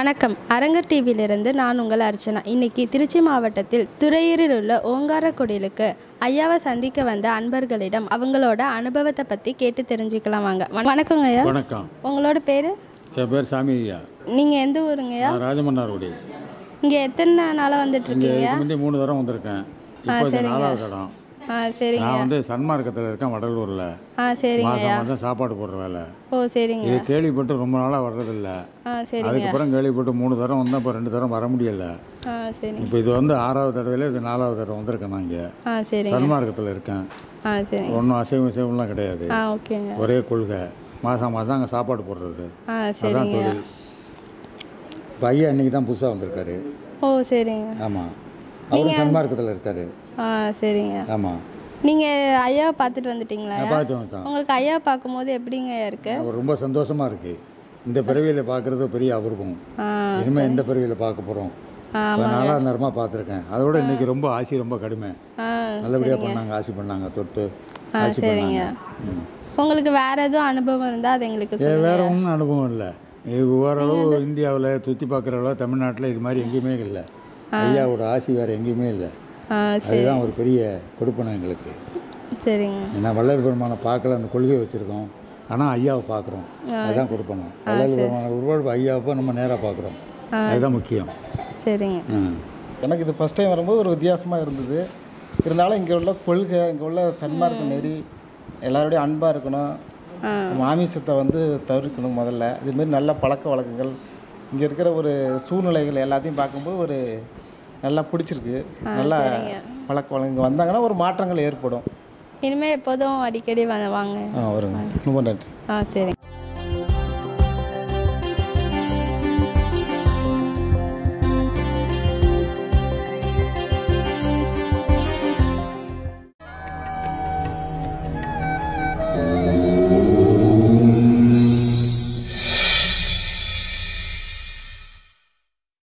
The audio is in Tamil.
வணக்கம் அரங்கர் டிவியிலிருந்து நான் உங்கள் அர்ச்சனா இன்னைக்கு திருச்சி மாவட்டத்தில் துறையூரில் உள்ள ஓங்கார கோயிலுக்கு ஐயாவை சந்திக்க வந்த அன்பர்களிடம் அவங்களோட அனுபவத்தை பற்றி கேட்டு தெரிஞ்சுக்கலாம் வாங்க வண- வணக்கங்க ஐயா வணக்கம் உங்களோட பேர் என் பேர் சாமி ஐயா நீங்கள் எந்த ஊருங்கய்யா நான் ராஜமன்னார்குடி இங்கே எத்தனை நாளாக வந்துட்டு இங்கே இருக்கீங்க இதுக்கு முந்தைய மூணு தரம் வந்திருக்கேன் இப்போ இது நாலாவது இடம் ஆ சரிங்க நான் வந்து சன்மார்க்கத்தில் இருக்கேன் வடலூரில் ஆ சரிங்க மாதம் மாதம் சாப்பாடு போடுற வேலை ஓ சரிங்க இது கேள்விப்பட்டு ரொம்ப நாளாக வர்றதில்ல ஆ சரிங்க அதுக்கப்புறம் கேள்விப்பட்டு மூணு தரம் வந்தேன் இப்போ ரெண்டு தரம் வர முடியல ஆ சரிங்க இப்போ இது வந்து ஆறாவது தடவையில் இது நாலாவது தடவை வந்திருக்கேன் நான் இங்கே ஆ சரிங்க சன்மார்க்கத்தில் இருக்கேன் ஆ சரிங்க ஒன்றும் அசைவம் அசைவம்லாம் கிடையாது ஆ ஓகேங்க ஒரே கொள்கை மாதம் மாதம் அங்கே சாப்பாடு போடுறது ஆ அதான் சரிங்க தொழில் இப்போ ஐயா இன்னைக்கு தான் புதுசாக வந்திருக்காரு ஓ சரிங்க ஆமாம் அவரும் சன்மார்க்கத்தில் இருக்காரு ஆ சரிங்க ஆமாம் நீங்கள் ஐயாவை பார்த்துட்டு வந்துட்டீங்களா ஐயா? பார்த்து வந்தான் உங்களுக்கு ஐயா பார்க்கும்போது எப்படிங்க இருக்கு அவர் ரொம்ப சந்தோஷமாக இருக்குது இந்த பிறவியில் பார்க்குறது பெரிய அபூர்வம் ஆ இனிமேல் இந்த பிறவியில் பார்க்க போகிறோம் ஆமாம் நாளாக நேரமாக பார்த்துருக்கேன் அதோட இன்னைக்கு ரொம்ப ஆசி ரொம்ப கடுமை ஆ நல்லபடியாக பண்ணாங்க ஆசி பண்ணாங்க தொட்டு ஆ ஆசி சரிங்க பண்ணாங்க ம். உங்களுக்கு வேற எதுவும் அனுபவம் இருந்தால் அது எங்களுக்கு ஏ, சொல்லுங்க வேற ஒன்றும் அனுபவம் இல்லை இது ஓரளவு இந்தியாவில் சுற்றி பார்க்குற அளவு தமிழ்நாட்டில் இது மாதிரி எங்கேயுமே இல்லை ஐயாவோட ஆசி வேறு எங்கேயுமே இல்லை ஆ சரி அதுதான் ஒரு பெரிய கொடுப்பனை எங்களுக்கு சரிங்க ஏன்னா வள்ளல் பெருமானை பார்க்கல அந்த கொள்கையை வச்சுருக்கோம் ஆனால் ஐயாவை பார்க்குறோம் அதுதான் கொடுப்பணும் வள்ளல் பெருமான உருவாடு ஐயாவை நம்ம நேராக பார்க்குறோம் அதுதான் முக்கியம் சரிங்க ம் எனக்கு இது ஃபஸ்ட் டைம் வரும்போது ஒரு வித்தியாசமாக இருந்தது இருந்தாலும் இங்கே உள்ள கொள்கை இங்கே உள்ள சன்மார்க்க நெறி எல்லாரோடையும் அன்பாக இருக்கணும் மாமிசத்தை வந்து தவிர்க்கணும் முதல்ல இதுமாரி நல்ல பழக்க வழக்கங்கள் இங்கே இருக்கிற ஒரு சூழ்நிலைகள் எல்லாத்தையும் பார்க்கும்போது ஒரு நல்லா பிடிச்சிருக்கு நல்லா பழக்க வழக்கம் இங்கே வந்தாங்கன்னா ஒரு மாற்றங்கள் ஏற்படும் இனிமேல் எப்போதும் அடிக்கடி வந்து வாங்க ஆ வருங்க ரொம்ப நன்றி ஆ சரிங்க